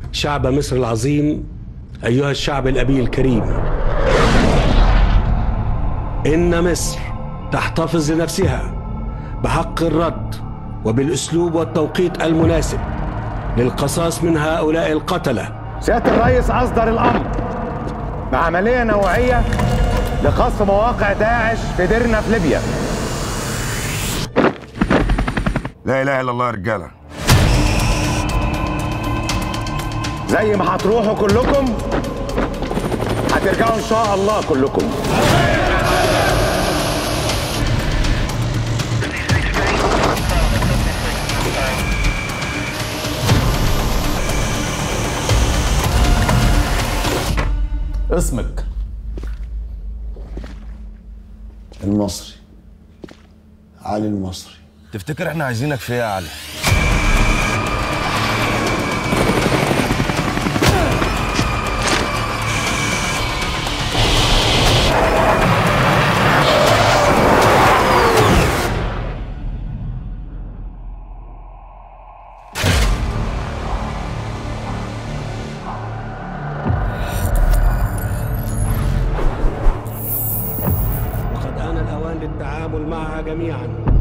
شعب مصر العظيم أيها الشعب الأبي الكريم إن مصر تحتفظ لنفسها بحق الرد وبالأسلوب والتوقيت المناسب للقصاص من هؤلاء القتلة سيادة الرئيس أصدر الأمر بعملية نوعية لقصف مواقع داعش في ديرنا في ليبيا لا اله الا الله يا رجاله زي ما هتروحوا كلكم هترجعوا إن شاء الله كلكم اسمك المصري علي المصري تفتكر احنا عايزينك في ايه يا علي وقد آن الأوان للتعامل معها جميعا